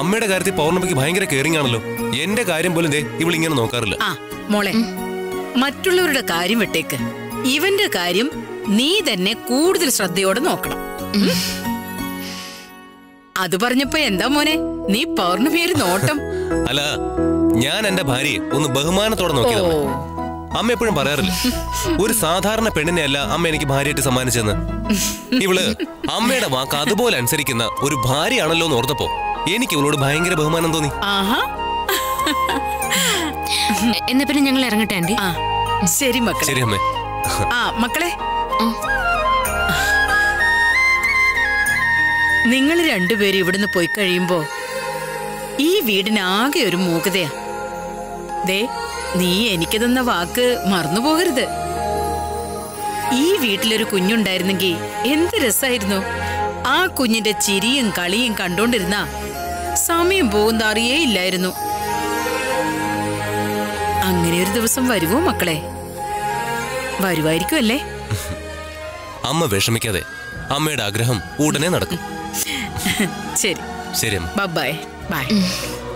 അമ്മയുടെ കാര്യത്തിൽ പൗർണമിക്ക് ഭയങ്കര കെയറിംഗ് ആണല്ലോ എന്റെ കാര്യം പോലും ദേ ഇവളിങ്ങനെ നോക്കാറില്ല ആ മോളെ മറ്റുള്ളവരുടെ കാര്യം വിട്ടേക്ക് ഇവന്റെ കാര്യം നീ തന്നെ കൂടുതൽ ശ്രദ്ധയോടെ നോക്കണം ഉം? അത് പറഞ്ഞപ്പോ എന്താ മോനെ നീ പൗർണമി ഒരു നോട്ടം അല്ല ഞാൻ എന്റെ ഭാര്യയെ ഒന്ന് ബഹുമാനത്തോടെ ഓ നോക്കിയതാണ് അമ്മ എപ്പോഴും പറയാറില്ല ഒരു സാധാരണ പെണ്ണിനെ അല്ല അമ്മ എനിക്ക് ഭാര്യയായിട്ട് സമ്മാനിച്ചെന്ന് ഇവള് അമ്മയുടെ വാക്ക് അതുപോലെ അനുസരിക്കുന്ന ഒരു ഭാര്യയാണല്ലോ എന്ന് ഓർത്തപ്പോ എനിക്ക് ഇവളോട് ഭയങ്കര ബഹുമാനം തോന്നി ആഹാ എ- എന്നാ പിന്നെ ഞങ്ങൾ ഇറങ്ങട്ടെ ആന്റി ആ ശരി മക്കളെ ശരി അമ്മേ ആ മക്കളെ ആ. നിങ്ങൾ രണ്ടുപേരും ഇവിടുന്ന് പോയി കഴിയുമ്പോ ഈ വീടിന് ആകെ ഒരു മൂകതയാ ദേ നീ എനിക്ക് തന്ന വാക്ക് മറന്നുപോകരുത് ഈ വീട്ടിലൊരു കുഞ്ഞുണ്ടായിരുന്നെങ്കിൽ എന്ത് രസായിരുന്നു ആ കുഞ്ഞിന്റെ ചിരിയും കളിയും കണ്ടോണ്ടിരുന്ന സമയം പോകുന്ന അറിയേ ഇല്ലായിരുന്നു അങ്ങനെ ഒരു ദിവസം വരുവോ മക്കളെ വരുമായിരിക്കും അല്ലേ അമ്മ വിഷമിക്കാതെ അമ്മയുടെ ആഗ്രഹം ഉടനെ നടക്കും ശരി ശരി അമ്മ ബൈ ബൈ